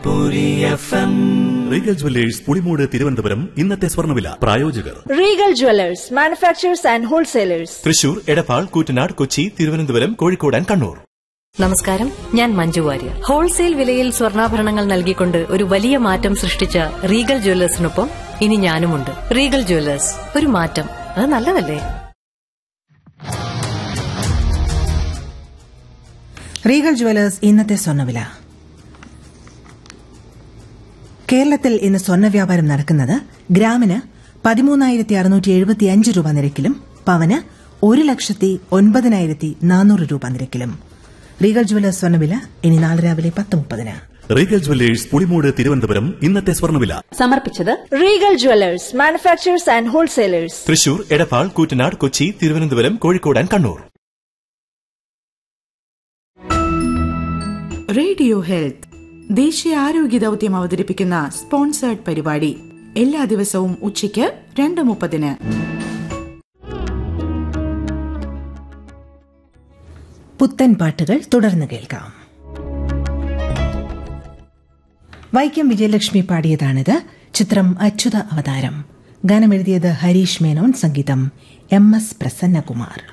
Regal jewellers Pulimoodu Thiruvananthapuram ഇന്നത്തെ സ്വർണ്ണവില പ്രായോജകർ Regal Jewelers, manufacturers and wholesalers. Thrissur Edappal Koottanad Kochi Thiruvananthapuram Kozhikode and Kannur നമസ്കാരം ഞാൻ മഞ്ജു വാര്യർ ഹോൾസെയിൽ വിലയിൽ സ്വർണ്ണാഭരണങ്ങൾ നൽകിക്കൊണ്ട് ഒരു വലിയ മാറ്റം സൃഷ്ടിച്ച റീഗൽ ജ്വല്ലേഴ്സിനൊപ്പം ഇനി ഞാനുമുണ്ട് റീഗൽ ജ്വല്ലേഴ്സ് ഒരു മാറ്റം അത് നല്ലതല്ലേ റീഗൽ ജുവലേഴ്സ് ഇന്നത്തെ സ്വർണ്ണവില കേരളത്തിൽ ഇന്ന് സ്വർണ്ണ വ്യാപാരം നടക്കുന്നത് ഗ്രാമിന് പതിമൂന്നായിരത്തി അറുന്നൂറ്റി എഴുപത്തിയഞ്ച് രൂപ നിരക്കിലും പവന് ഒരു ലക്ഷത്തി ഒൻപതിനായിരത്തി നാനൂറ് രൂപ നിരക്കിലും റീഗൽ ജുവലേഴ്സ് സ്വർണ്ണവില ഇനി നാളെ രാവിലെ പത്ത് മുപ്പതിന് റീഗൽ ജുവല്ലേഴ്സ് പുളിമൂട് തിരുവനന്തപുരം ഇന്നത്തെ സ്വർണ്ണവില സമർപ്പിച്ചത് Regal Jewelers, manufacturers and wholesalers. Thrissur Edappal Koottanad Kochi Thiruvananthapuram Kozhikode and Kannur radio health ദേശീയ ആരോഗ്യ ദൗത്യം അവതരിപ്പിക്കുന്ന സ്പോൺസേർഡ് പരിപാടി എല്ലാ ദിവസവും ഉച്ചയ്ക്ക് രണ്ട് മുപ്പതിന് പുത്തൻ പാട്ടുകൾ തുടർന്ന് കേൾക്കാം വൈക്കം വിജയലക്ഷ്മി പാടിയതാണിത് ചിത്രം അച്യുത അവതാരം ഗാനമെഴുതിയത് ഹരീഷ് മേനോൻ സംഗീതം എം എസ് പ്രസന്നകുമാർ